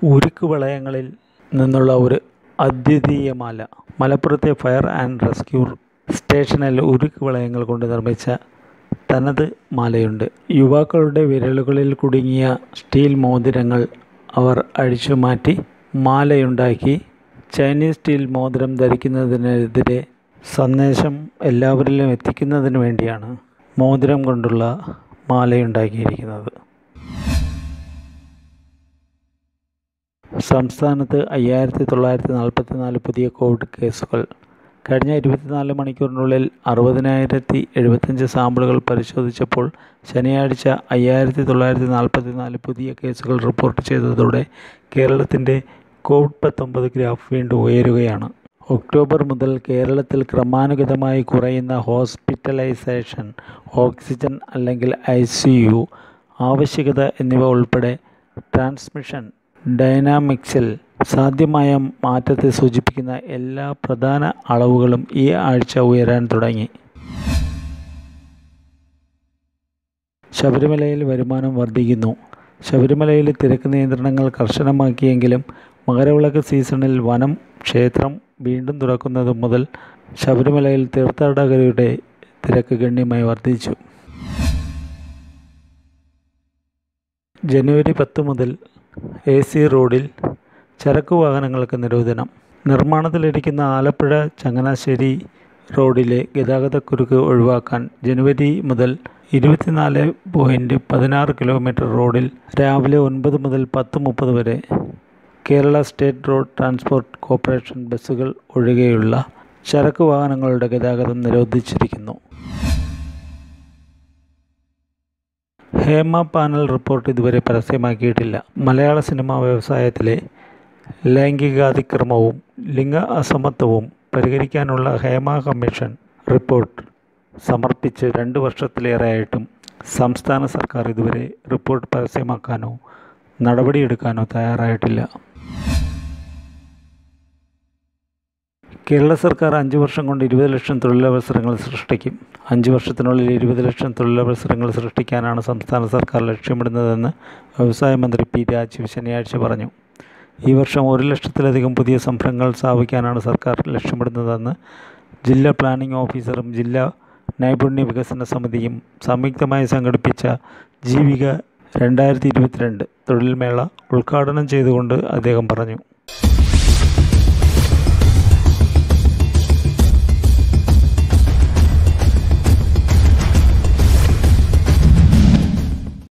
ഉരുക്ക് വളയങ്ങളിൽ നിന്നുള്ള ഒരു അദ്വിതീയ മാല മലപ്പുറത്തെ ഫയർ ആൻഡ് റെസ്ക്യൂ സ്റ്റേഷനിൽ ഉരുക്ക് വളയങ്ങൾ കൊണ്ട് നിർമ്മിച്ച തനത് മാലയുണ്ട് യുവാക്കളുടെ വിരലുകളിൽ കുടുങ്ങിയ സ്റ്റീൽ മോതിരങ്ങൾ അവർ അഴിച്ചുമാറ്റി മാലയുണ്ടാക്കി ചൈനീസ് സ്റ്റീൽ മോതിരം ധരിക്കുന്നതിനെതിരെ സന്ദേശം എല്ലാവരിലും എത്തിക്കുന്നതിന് വേണ്ടിയാണ് മോതിരം കൊണ്ടുള്ള മാലയുണ്ടാക്കിയിരിക്കുന്നത് സംസ്ഥാനത്ത് അയ്യായിരത്തി തൊള്ളായിരത്തി നാൽപ്പത്തി നാല് പുതിയ കോവിഡ് കേസുകൾ കഴിഞ്ഞ ഇരുപത്തിനാല് മണിക്കൂറിനുള്ളിൽ അറുപതിനായിരത്തി എഴുപത്തഞ്ച് സാമ്പിളുകൾ പരിശോധിച്ചപ്പോൾ ശനിയാഴ്ച അയ്യായിരത്തി തൊള്ളായിരത്തി നാൽപ്പത്തി നാല് പുതിയ കേസുകൾ റിപ്പോർട്ട് ചെയ്തതോടെ കേരളത്തിൻ്റെ കോവിഡ് പത്തൊമ്പത് ഗ്രാഫ് വീണ്ടും ഉയരുകയാണ് ഒക്ടോബർ മുതൽ കേരളത്തിൽ ക്രമാനുഗതമായി കുറയുന്ന ഹോസ്പിറ്റലൈസേഷൻ ഓക്സിജൻ അല്ലെങ്കിൽ ഐ സി യു ആവശ്യകത എന്നിവ ഉൾപ്പെടെ ട്രാൻസ്മിഷൻ ഡൈനാമിക്സിൽ സാധ്യമായ മാറ്റത്തെ സൂചിപ്പിക്കുന്ന എല്ലാ പ്രധാന അളവുകളും ഈ ആഴ്ച ഉയരാൻ തുടങ്ങി ശബരിമലയിൽ വരുമാനം വർദ്ധിക്കുന്നു ശബരിമലയിൽ തിരക്ക് നിയന്ത്രണങ്ങൾ കർശനമാക്കിയെങ്കിലും മകരവിളക്ക് സീസണിൽ വനം ക്ഷേത്രം വീണ്ടും തുറക്കുന്നത് മുതൽ ശബരിമലയിൽ തീർത്ഥാടകരുടെ തിരക്ക് ഗണ്യമായി വർദ്ധിച്ചു ജനുവരി പത്ത് മുതൽ എ സി റോഡിൽ ചരക്കു വാഹനങ്ങൾക്ക് നിരോധനം നിർമ്മാണത്തിലിരിക്കുന്ന ആലപ്പുഴ ചങ്ങനാശ്ശേരി റോഡിലെ ഗതാഗതക്കുരുക്ക് ഒഴിവാക്കാൻ ജനുവരി മുതൽ ഇരുപത്തിനാല് പോയിൻറ്റ് പതിനാറ് കിലോമീറ്റർ റോഡിൽ രാവിലെ ഒൻപത് മുതൽ പത്ത് മുപ്പത് വരെ Kerala state road transport corporation ബസ്സുകൾ ഒഴികെയുള്ള ചരക്ക് വാഹനങ്ങളുടെ ഗതാഗതം നിരോധിച്ചിരിക്കുന്നു ഹേമ പാനൽ റിപ്പോർട്ട് ഇതുവരെ പരസ്യമാക്കിയിട്ടില്ല മലയാള സിനിമാ വ്യവസായത്തിലെ ലൈംഗികാതിക്രമവും ലിംഗ അസമത്വവും പരിഹരിക്കാനുള്ള ഹേമ കമ്മീഷൻ റിപ്പോർട്ട് സമർപ്പിച്ച് രണ്ട് വർഷത്തിലേറെയായിട്ടും സംസ്ഥാന സർക്കാർ ഇതുവരെ റിപ്പോർട്ട് പരസ്യമാക്കാനോ നടപടിയെടുക്കാനോ തയ്യാറായിട്ടില്ല കേരള സർക്കാർ അഞ്ച് വർഷം കൊണ്ട് ഇരുപത് ലക്ഷം തൊഴിലവസരങ്ങൾ സൃഷ്ടിക്കും അഞ്ച് വർഷത്തിനുള്ളിൽ ഇരുപത് ലക്ഷം തൊഴിലവസരങ്ങൾ സൃഷ്ടിക്കാനാണ് സംസ്ഥാന സർക്കാർ ലക്ഷ്യമിടുന്നതെന്ന് വ്യവസായ മന്ത്രി പി രാജീവ് ശനിയാഴ്ച പറഞ്ഞു ഈ വർഷം ഒരു ലക്ഷത്തിലധികം പുതിയ സംരംഭങ്ങൾ സ്ഥാപിക്കാനാണ് സർക്കാർ ലക്ഷ്യമിടുന്നതെന്ന് ജില്ലാ പ്ലാനിംഗ് ഓഫീസറും ജില്ലാ നൈപുണ്യ വികസന സമിതിയും സംയുക്തമായി സംഘടിപ്പിച്ച ജീവിക രണ്ടായിരത്തി ഇരുപത്തിരണ്ട് തൊഴിൽ മേള ഉദ്ഘാടനം ചെയ്തുകൊണ്ട് അദ്ദേഹം പറഞ്ഞു